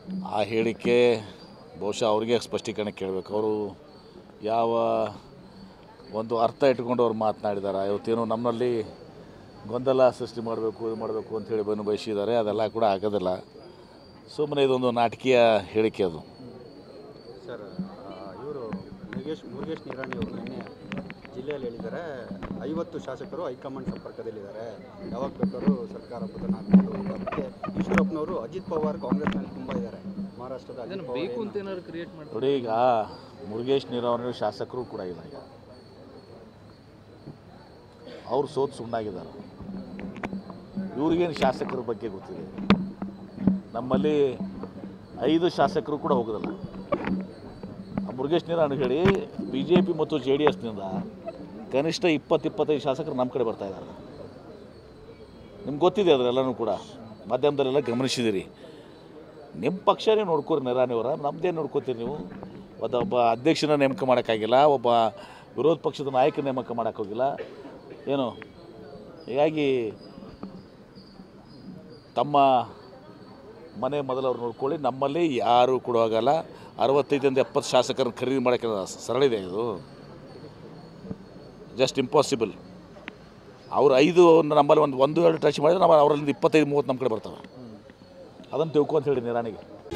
ಆ ಹೇಳಿಕೆ ಬಹುಶಃ ಅವ್ರಿಗೆ ಸ್ಪಷ್ಟೀಕರಣ ಕೇಳಬೇಕು ಅವರು ಯಾವ ಒಂದು ಅರ್ಥ ಇಟ್ಕೊಂಡು ಅವ್ರು ಮಾತನಾಡಿದ್ದಾರೆ ಇವತ್ತೇನು ನಮ್ಮಲ್ಲಿ ಗೊಂದಲ ಸೃಷ್ಟಿ ಮಾಡಬೇಕು ಇದು ಮಾಡಬೇಕು ಅಂತೇಳಿ ಬಂದು ಬಯಸಿದ್ದಾರೆ ಅದೆಲ್ಲ ಕೂಡ ಆಗೋದಿಲ್ಲ ಸುಮ್ಮನೆ ಇದೊಂದು ನಾಟಕೀಯ ಹೇಳಿಕೆ ಅದು ಸರ್ ಇವರು ಮುರುಗೇಶ್ ಮುರುಗೇಶ್ ನಿರಾಣಿ ಅವರು ನಿನ್ನೆ ಜಿಲ್ಲೆಯಲ್ಲಿ ಹೇಳಿದ್ದಾರೆ ಐವತ್ತು ಶಾಸಕರು ಹೈಕಮಾಂಡ್ ಸಂಪರ್ಕದಲ್ಲಿದ್ದಾರೆ ಯಾವಾಗ ಬೇಕಾದ್ರೂ ಸರ್ಕಾರ ಪತನ ಆಗ್ಬೋದು ಅಂತ ಮತ್ತೆ ಈಶ್ವರಪ್ಪನವರು ಅಜಿತ್ ಪವಾರ್ ಕಾಂಗ್ರೆಸ್ನಲ್ಲಿ ತುಂಬ ಇದ್ದಾರೆ ಮಹಾರಾಷ್ಟ್ರದ ಅಜಿತ್ ಪವಾರ್ ಬೇಕು ಏನು- ಅಂತ ಏನಾದ್ರು ಕ್ರಿಯೇಟ್ ಮಾಡಿ ನೋಡಿ ಈಗ ಮುರುಗೇಶ್ ನೀರಾವರಿ ಶಾಸಕರು ಕೂಡ ಇಲ್ಲ ಈಗ ಅವ್ರು ಸೋತು ಸುಮ್ಮನಾಗಿದ್ದಾರೆ ಇವ್ರಿಗೇನು ಶಾಸಕರ ಬಗ್ಗೆ ಗೊತ್ತಿದೆ ನಮ್ಮಲ್ಲಿ ಐದು ಶಾಸಕರು ಕೂಡ ಹೋಗೋದಿಲ್ಲ ಆ ಮುರುಗೇಶ್ ನೀರಾವರಿ ಹೇಳಿ ಬಿ ಜೆ ಪಿ ಮತ್ತು ಜೆ ಡಿ ಎಸ್ನಿಂದ ಕನಿಷ್ಠ ಇಪ್ಪತ್ತು ಇಪ್ಪತ್ತೈದು ಶಾಸಕರು ನಮ್ಮ ಕಡೆ ಬರ್ತಾ ಇದ್ದಾರೆ ನಿಮ್ಗೆ ಗೊತ್ತಿದೆ ಅದರೆಲ್ಲನೂ ಕೂಡ ಮಾಧ್ಯಮದಲ್ಲೆಲ್ಲ ಗಮನಿಸಿದಿರಿ ನಿಮ್ಮ ಪಕ್ಷನೇ ನೋಡ್ಕೋರಿ ನಿರಾಣಿಯವರ ನಮ್ಮದೇ ನೋಡ್ಕೋತೀರಿ ನೀವು ಒಬ್ಬ ಒಬ್ಬ ಅಧ್ಯಕ್ಷನ ನೇಮಕ ಮಾಡೋಕ್ಕಾಗಿಲ್ಲ ಒಬ್ಬ ವಿರೋಧ ಪಕ್ಷದ ನಾಯಕ ನೇಮಕ ಮಾಡೋಕ್ಕೋಗಿಲ್ಲ ಏನು ಹೀಗಾಗಿ ತಮ್ಮ ಮನೆ ಮೊದಲು ಅವ್ರು ನೋಡ್ಕೊಳ್ಳಿ ನಮ್ಮಲ್ಲಿ ಯಾರು ಕೂಡ ಹೋಗಲ್ಲ ಅರವತ್ತೈದರಿಂದ ಎಪ್ಪತ್ತು ಶಾಸಕರನ್ನ ಖರೀದಿ ಮಾಡೋಕ್ಕೆ ಸರಳ ಇದೆ ಇದು ಜಸ್ಟ್ ಇಂಪಾಸಿಬಲ್ ಅವ್ರು ಐದು ನಮ್ಮಲ್ಲಿ ಒಂದು ಒಂದು ಎರಡು ಟಚ್ ಮಾಡಿದ್ರೆ ನಮ್ಮ ಅವರಲ್ಲಿ ಇಪ್ಪತ್ತೈದು ಮೂವತ್ತು ನಮ್ಮ ಕಡೆ ಬರ್ತವೆ ಅದನ್ನು ತಿಳ್ಕೊ ಅಂತ ಹೇಳಿ ನಿರಾಣಿಗೆ